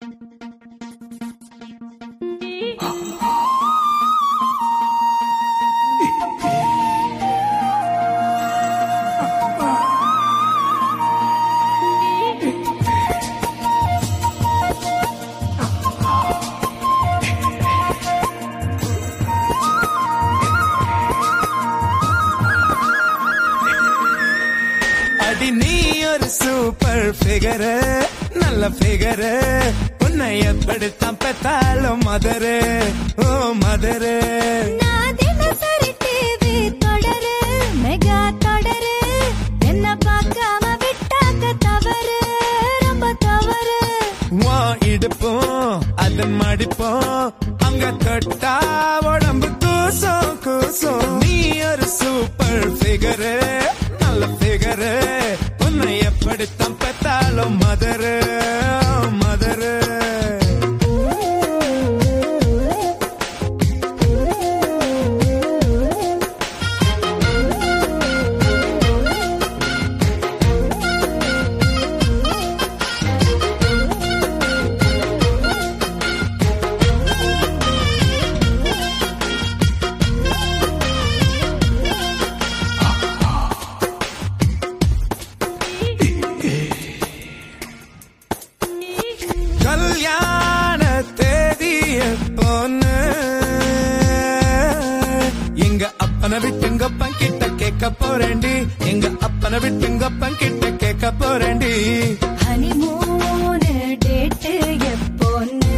அடி நீ ஒரு சூப்பர் ஃபிகரு நல்ல ஃபிகரு உன்னை எப்படித்தான் பெத்தாலும் மதரு ஓ மதரு நான் தினசரி டிவி தொடரு மெகா தொடரு என்ன பார்க்காம விட்டாக்க தவறு ரொம்ப தவறு வா இடுப்போம் அதன் மடிப்போம் அங்க தொட்டா உடம்பு கூசும் கூசும் நீ ஒரு சூப்பர் ஃபிகரு நல்ல ஃபிகரு உன்னை எப்படித்தான் பெத்தாலும் மதரு மதரு கல்யாண தேதி எப்போன்னு எங்க அப்பனை விட்டுங்க அப்பன் கிட்ட கேட்க போறேன்டி எங்க அப்பனை விட்டுங்க அப்பன் கிட்ட கேட்க போறேன்டி ஹனிமூன் டேட் எப்போன்னு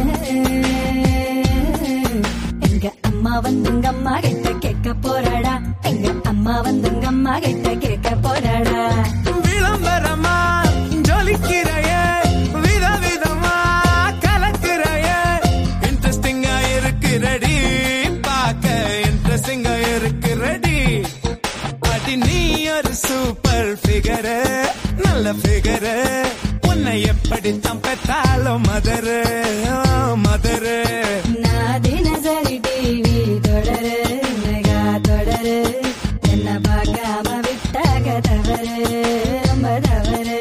எங்க அம்மா வந்துங்க அம்மா கிட்ட கேட்க போறாடா எங்க அம்மா வந்துங்க அம்மா கிட்ட கேட்க போறாடா விளம்பரமா ஜொலிக்கிறைய விதவிதமா கலக்கிறைய இன்ட்ரெஸ்டிங்கா இருக்கிறடி பார்க்க இன்ட்ரெஸ்டிங்கா இருக்கிறடி அடி நீ ஒரு சூப்பர் ஃபிகரு நல்ல ஃபிகரு உன்னை எப்படித்தான் பெற்றாலும் மதரு மதரு நான் தினசரி டிவி தொடரு மெகா தொடரு என்ன பார்க்காம விட்டாக தவறு ரொம்ப தவறு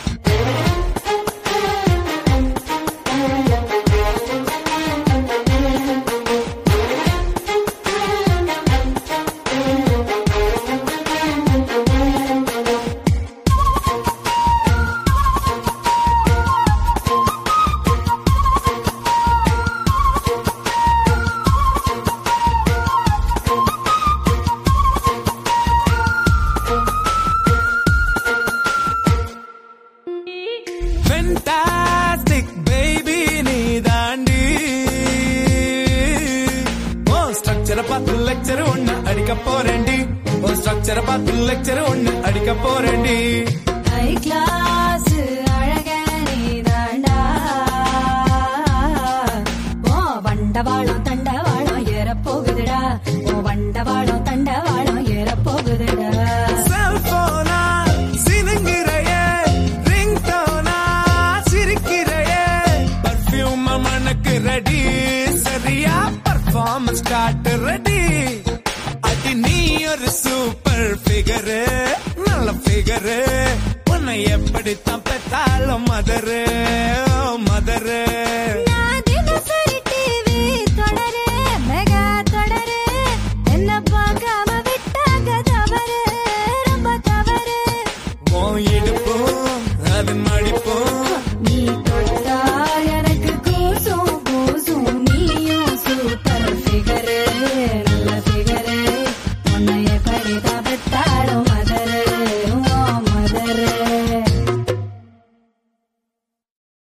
ஃபென்டாஸ்டிக் பேபி நீ தாண்டி ஓ ஸ்ட்ரக்சரை பார்த்து லெக்சர் ஒண்ணு அடிக்க போறேன்டி ஓ ஸ்ட்ரக்சரை பார்த்து லெக்சர் ஒண்ணு அடிக்க போறேன்டி ஹை கிளாஸ் அழக நீதாண்டா ஓ வண்டவாளம் தண்டவாளம் ஏற போகுதுடா ஓ வண்டவாளம் தண்டவாளம் ஏற போகுதுடா செல்போனா சினுங்கிறைய ரிங் டோனா சிரிக்கிறைய பர்ஃபியூம் மனக்கு ரெடி சரியா பர்ஃபார்மன்ஸ் காட்டு ரெடி அடி நீ ஒரு சூப்பர் ஃபிகரு நல்ல ஃபிகரு உன்னை எப்படித்தான் பெற்றாலும் மதரு